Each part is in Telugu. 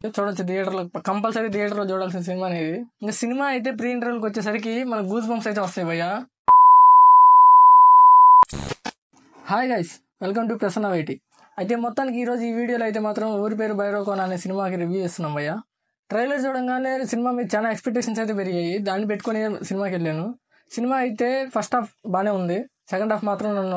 చూడొచ్చు థియేటర్లో కంపల్సరీ థియేటర్లో చూడాల్సిన సినిమా అనేది ఇంకా సినిమా అయితే ప్రీ ఇంటర్వెల్కి వచ్చేసరికి మన గూస్ బంప్స్ అయితే వస్తాయి భయ్యా hi guys welcome to Prasanna YT అయితే మొత్తానికి ఈరోజు ఈ వీడియోలో అయితే మాత్రం ఊరి పేరు బైరోకోన్ అనే సినిమాకి రివ్యూ చేస్తున్నాం భయ్య ట్రైలర్ చూడంగానే సినిమా మీద చాలా ఎక్స్పెక్టేషన్స్ అయితే పెరిగాయి దాన్ని పెట్టుకొని సినిమాకి వెళ్ళాను సినిమా అయితే ఫస్ట్ హాఫ్ బాగానే ఉంది సెకండ్ హాఫ్ మాత్రం నన్ను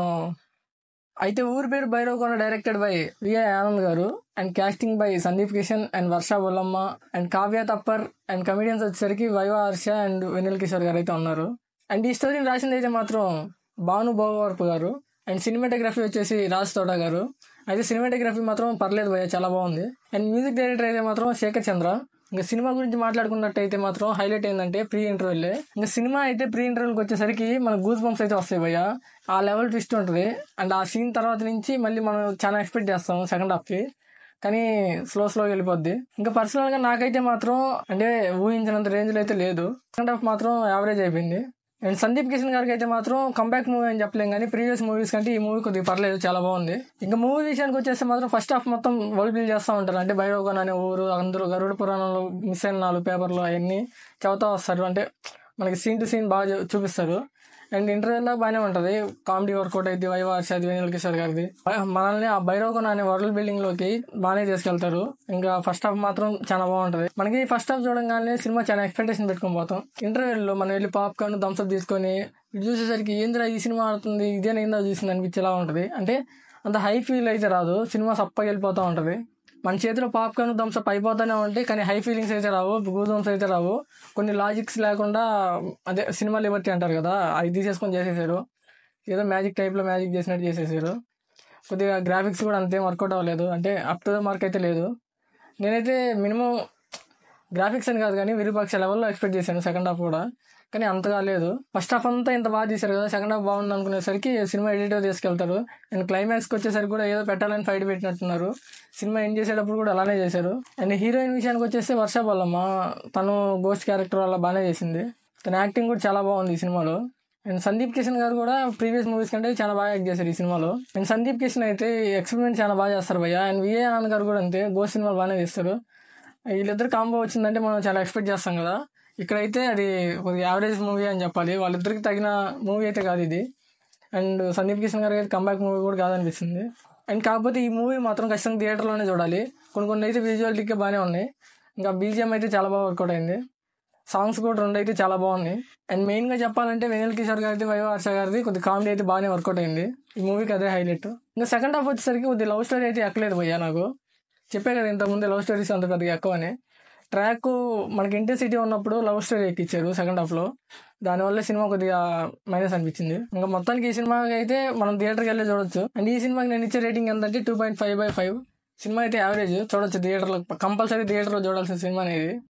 అయితే ఊరి పేరు Bhairavakona directed by VI Anand గారు and casting by Sandeep Kishan and Varsha Bollamma and Kavya Thapar and comedians వచ్చేసరికి వైవ హర్ష అండ్ వెనిల్ కిషోర్ గారు అయితే ఉన్నారు అండ్ ఈ స్టోరీని రాసింది అయితే మాత్రం భాను భోగవరపు గారు అండ్ సినిమాటోగ్రఫీ వచ్చేసి రాజ్ తోట గారు అయితే సినిమాటోగ్రఫీ మాత్రం పర్లేదు భయ్య చాలా బాగుంది అండ్ మ్యూజిక్ డైరెక్టర్ అయితే మాత్రం శేఖర్ చంద్ర ఇంకా సినిమా గురించి మాట్లాడుకున్నట్టయితే మాత్రం హైలైట్ ఏంటంటే ప్రీ ఇంటర్వెల్ ఇంకా సినిమా అయితే ప్రీ ఇంటర్వెల్కి వచ్చేసరికి మన గూస్ బంప్స్ అయితే వస్తాయి భయ్య ఆ లెవెల్ ట్విస్ట్ ఉంటుంది అండ్ ఆ సీన్ తర్వాత నుంచి మళ్ళీ మనం చాలా ఎక్స్పెక్ట్ చేస్తాం సెకండ్ హాఫ్కి కానీ స్లో స్లోగా వెళ్ళిపోద్ది ఇంకా పర్సనల్గా నాకైతే మాత్రం అంటే ఊహించినంత రేంజ్లో అయితే లేదు సెకండ్ హాఫ్ మాత్రం యావరేజ్ అయిపోయింది అండ్ సందీప్ కిషన్ గారికి అయితే మాత్రం కంబ్యాక్ మూవీ అని చెప్పలేం కానీ ప్రీవియస్ మూవీస్ కంటే ఈ మూవీ కొద్దిగా పర్లేదు చాలా బాగుంది ఇంకా మూవీ విషయానికి వచ్చేస్తే మాత్రం ఫస్ట్ హాఫ్ మొత్తం వరల్డ్ బిల్డ్ చేస్తూ ఉంటారు అంటే బైరోగన్ అనే ఊరు అందరూ గరుడ పురాణంలో మిస్ అయిన నాలుగు పేపర్లు అవన్నీ చదువుతూ వస్తారు అంటే మనకి సీన్ టు సీన్ బాగా చూ- చూపిస్తారు అండ్ ఇంటర్వ్యూలో బాగానే ఉంటుంది కామెడీ వర్కౌట్ అయితే వైవార్స్ అది వెనిల్ కిషోర్ గారిది మనల్ని ఆ బైరోగన్ అనే వరల్డ్ బిల్డింగ్ లోకి బాగానే తీసుకెళ్తారు ఇంకా ఫస్ట్ హాఫ్ మాత్రం చాలా బాగుంటది మనకి ఫస్ట్ హాఫ్ చూడంగానే సినిమా చాలా ఎక్స్పెక్టేషన్ పెట్టుకొని పోతాం ఇంటర్వ్యూలో మనం వెళ్ళి పాప్కార్న్ థమ్స్అప్ తీసుకొని ఇది చూసేసరికి ఏందిరా ఈ సినిమా ఆడుతుంది ఇదేనా ఏందో చూసింది అనిపించేలా ఉంటుంది అంటే అంత హై ఫీల్ అయితే రాదు సినిమా సప్పగా వెళ్ళిపోతూ ఉంటుంది మన చేతిలో పాప్కార్న్ థమ్స్అప్ అయిపోతూనే ఉంటాయి కానీ హై ఫీలింగ్స్ అయితే రావు గూజ్ బంప్స్ అయితే రావు కొన్ని లాజిక్స్ లేకుండా అదే సినిమా లిబర్టీ అంటారు కదా అది తీసేసుకొని చేసేసారు ఏదో మ్యాజిక్ టైప్లో మ్యాజిక్ చేసినట్టు చేసేసారు కొద్దిగా గ్రాఫిక్స్ కూడా అంతేం వర్కౌట్ అవ్వలేదు అంటే అప్ టు ద మార్క్ అయితే లేదు నేనైతే మినిమం గ్రాఫిక్స్ అని కాదు కానీ విరూపాక్ష లెవెల్లో ఎక్స్పెక్ట్ చేశాను సెకండ్ హాఫ్ కూడా కానీ అంతగా లేదు ఫస్ట్ హాఫ్ అంతా ఇంత బాగా తీశారు కదా సెకండ్ హాఫ్ బాగుంది అనుకునేసరికి సినిమా ఎడిటర్ తీసుకెళ్తారు అండ్ క్లైమాక్స్కి వచ్చేసరికి కూడా ఏదో పెట్టాలని ఫైట్ పెట్టినట్టున్నారు సినిమా ఎండ్ చేసేటప్పుడు కూడా అలానే చేశారు అండ్ హీరోయిన్ విషయానికి వచ్చేస్తే వర్ష బొల్లమ్మ తను గోస్ట్ క్యారెక్టర్ వల్ల బాగానే చేసింది తన యాక్టింగ్ కూడా చాలా బాగుంది ఈ సినిమాలో అండ్ సందీప్ కిషన్ గారు కూడా ప్రీవియస్ మూవీస్ కంటే చాలా బాగా యాక్ట్ చేశారు ఈ సినిమాలో అండ్ సందీప్ కిషన్ అయితే ఎక్స్పెరిమెంట్ చాలా బాగా చేస్తారు భయ్య అండ్ విఏ ఆనంద్ గారు కూడా అంతే గోస్ట్ సినిమాలు బాగానే తీస్తారు వీళ్ళిద్దరు కాంబో వచ్చిందంటే మనం చాలా ఎక్స్పెక్ట్ చేస్తాం కదా ఇక్కడైతే అది కొద్దిగా యావరేజ్ మూవీ అని చెప్పాలి వాళ్ళిద్దరికి తగిన మూవీ అయితే కాదు ఇది అండ్ సందీప్ కిషన్ గారికి అయితే కంబ్యాక్ మూవీ కూడా కాదనిపిస్తుంది అండ్ కాకపోతే ఈ మూవీ మాత్రం ఖచ్చితంగా థియేటర్లోనే చూడాలి కొన్ని కొన్ని అయితే విజువాలిటీగా బాగానే ఉన్నాయి ఇంకా బీజిఎం అయితే చాలా బాగా వర్కౌట్ అయింది సాంగ్స్ కూడా రెండు అయితే చాలా బాగున్నాయి అండ్ మెయిన్గా చెప్పాలంటే వెనిల్ కిషోర్ గారిది వైవ హర్ష గారిది కొద్ది కామెడీ అయితే బాగానే వర్కౌట్ అయింది ఈ మూవీకి అదే హైలైట్ ఇంకా సెకండ్ హాఫ్ వచ్చేసరికి కొద్ది లవ్ స్టోరీ అయితే ఎక్కలేదు భయ్యా నాకు చెప్పే కదా ఇంతకుముందే లవ్ స్టోరీస్ అంత పెద్దగా ఎక్కువని ట్రాక్ మనకి ఇంటెన్సిటీ ఉన్నప్పుడు లవ్ స్టోరీ ఎక్కిచ్చారు సెకండ్ హాఫ్లో దానివల్ల సినిమా కొద్దిగా మైనస్ అనిపించింది ఇంకా మొత్తానికి ఈ సినిమాకి అయితే మనం థియేటర్కి వెళ్ళి చూడొచ్చు అండ్ ఈ సినిమాకి నేను ఇచ్చే రేటింగ్ ఎంతంటే two point five by five cinema అయితే యావరేజ్ చూడొచ్చు థియేటర్లో కంపల్సరీ థియేటర్లో చూడాల్సిన సినిమా అనేది